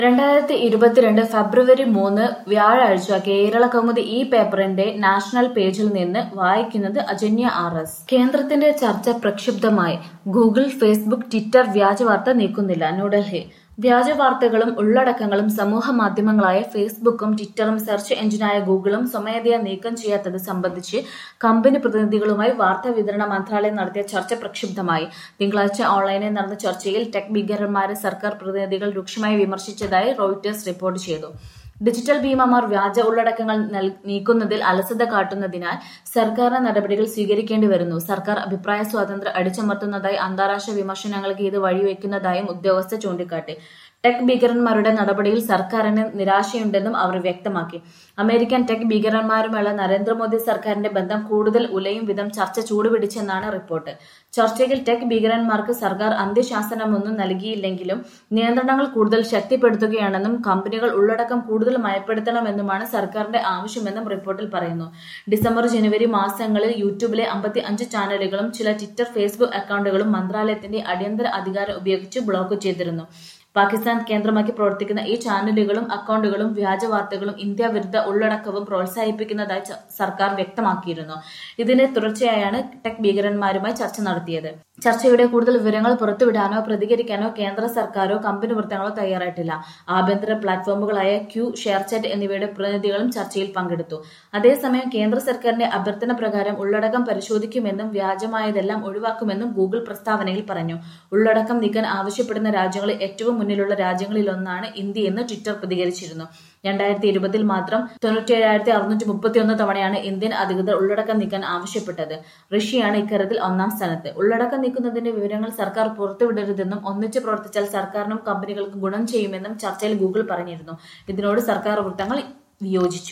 രണ്ടായിരത്തി ഇരുപത്തിരണ്ട് ഫെബ്രുവരി മൂന്ന് വ്യാഴാഴ്ച കേരള കൗമുദി ഈ പേപ്പറിന്റെ നാഷണൽ പേജിൽ നിന്ന് വായിക്കുന്നത് അജന്യ ആർ എസ് കേന്ദ്രത്തിന്റെ ചർച്ച പ്രക്ഷുബ്ധമായി ഗൂഗിൾ ഫേസ്ബുക്ക് ട്വിറ്റർ വ്യാജവാർത്ത നീക്കുന്നില്ല ന്യൂഡൽഹി വ്യാജ വാർത്തകളും ഉള്ളടക്കങ്ങളും സമൂഹ മാധ്യമങ്ങളായ ഫേസ്ബുക്കും ട്വിറ്ററും സെർച്ച് എഞ്ചിനായ ഗൂഗിളും സ്വമേധയാ നീക്കം ചെയ്യാത്തത് സംബന്ധിച്ച് കമ്പനി പ്രതിനിധികളുമായി വാർത്താ വിതരണ മന്ത്രാലയം നടത്തിയ ചർച്ച പ്രക്ഷുബ്ധമായി തിങ്കളാഴ്ച ഓൺലൈനിൽ നടന്ന ചർച്ചയിൽ ടെക് ഭീകരന്മാരെ സർക്കാർ പ്രതിനിധികൾ രൂക്ഷമായി വിമർശിച്ചതായി റോയിറ്റേഴ്സ് റിപ്പോർട്ട് ചെയ്തു ഡിജിറ്റൽ ഭീമമാർ വ്യാജ ഉള്ളടക്കങ്ങൾ നൽ- നീക്കുന്നതിൽ അലസത കാട്ടുന്നതിനാൽ സർക്കാരിന് നടപടികൾ സ്വീകരിക്കേണ്ടി വരുന്നു സർക്കാർ അഭിപ്രായ സ്വാതന്ത്ര്യം അടിച്ചമർത്തുന്നതായി അന്താരാഷ്ട്ര വിമർശനങ്ങൾക്ക് ഇത് വഴിവെക്കുന്നതായും ഉദ്യോഗസ്ഥർ ചൂണ്ടിക്കാട്ടി ടെക് ഭീകരന്മാരുടെ നടപടിയിൽ സർക്കാരിന് നിരാശയുണ്ടെന്നും അവർ വ്യക്തമാക്കി അമേരിക്കൻ ടെക് ഭീകരന്മാരുമായുള്ള നരേന്ദ്രമോദി സർക്കാരിന്റെ ബന്ധം കൂടുതൽ ഉലയും വിധം ചർച്ച ചൂടുപിടിച്ചെന്നാണ് റിപ്പോർട്ട് ചർച്ചയിൽ ടെക് ഭീകരന്മാർക്ക് സർക്കാർ അന്ത്യശാസനമൊന്നും നൽകിയില്ലെങ്കിലും നിയന്ത്രണങ്ങൾ കൂടുതൽ ശക്തിപ്പെടുത്തുകയാണെന്നും കമ്പനികൾ ഉള്ളടക്കം കൂടുതൽ മയപ്പെടുത്തണമെന്നുമാണ് സർക്കാരിന്റെ ആവശ്യമെന്നും റിപ്പോർട്ടിൽ പറയുന്നു ഡിസംബർ ജനുവരി മാസങ്ങളിൽ യൂട്യൂബിലെ അമ്പത്തി അഞ്ച് ചാനലുകളും ചില ട്വിറ്റർ ഫേസ്ബുക്ക് അക്കൗണ്ടുകളും മന്ത്രാലയത്തിന്റെ അടിയന്തര അധികാരം ഉപയോഗിച്ച് ബ്ലോക്ക് ചെയ്തിരുന്നു പാകിസ്ഥാൻ കേന്ദ്രമാക്കി പ്രവർത്തിക്കുന്ന ഈ ചാനലുകളും അക്കൗണ്ടുകളും വ്യാജ വാർത്തകളും ഇന്ത്യ വിരുദ്ധ ഉള്ളടക്കവും പ്രോത്സാഹിപ്പിക്കുന്നതായി ച- സർക്കാർ വ്യക്തമാക്കിയിരുന്നു ഇതിന്റെ തുടർച്ചയായാണ് ടെക് ഭീകരന്മാരുമായി ചർച്ച നടത്തിയത് ചർച്ചയുടെ കൂടുതൽ വിവരങ്ങൾ പുറത്തുവിടാനോ പ്രതികരിക്കാനോ കേന്ദ്ര സർക്കാരോ കമ്പനി വൃത്തങ്ങളോ തയ്യാറായിട്ടില്ല ആഭ്യന്തര പ്ലാറ്റ്ഫോമുകളായ ക്യൂ ഷെയർചാറ്റ് എന്നിവയുടെ പ്രതിനിധികളും ചർച്ചയിൽ പങ്കെടുത്തു അതേസമയം കേന്ദ്ര സർക്കാരിന്റെ അഭ്യർത്ഥന പ്രകാരം ഉള്ളടക്കം പരിശോധിക്കുമെന്നും വ്യാജമായതെല്ലാം ഒഴിവാക്കുമെന്നും ഗൂഗിൾ പ്രസ്താവനയിൽ പറഞ്ഞു ഉള്ളടക്കം നീക്കാൻ ആവശ്യപ്പെടുന്ന രാജ്യങ്ങളിൽ ഏറ്റവും മുന്നിലുള്ള രാജ്യങ്ങളിലൊന്നാണ് ഇന്ത്യയെന്ന് ട്വിറ്റർ പ്രതികരിച്ചിരുന്നു രണ്ടായിരത്തി ഇരുപതിൽ മാത്രം തൊണ്ണൂറ്റിയേഴായിരത്തി അറുന്നൂറ്റി മുപ്പത്തിയൊന്ന് തവണയാണ് ഇന്ത്യൻ അധികൃതർ ഉള്ളടക്കം നീക്കാൻ ആവശ്യപ്പെട്ടത് റഷ്യയാണ് ഇക്കാര്യത്തിൽ ഒന്നാം സ്ഥാനത്ത് ഉള്ളടക്കം നീക്കുന്നതിന്റെ വിവരങ്ങൾ സർക്കാർ പുറത്തുവിടരുതെന്നും ഒന്നിച്ച് പ്രവർത്തിച്ചാൽ സർക്കാരിനും കമ്പനികൾക്കും ഗുണം ചെയ്യുമെന്നും ചർച്ചയിൽ ഗൂഗിൾ പറഞ്ഞിരുന്നു ഇതിനോട് സർക്കാർ വൃത്തങ്ങൾ വിയോജിച്ചു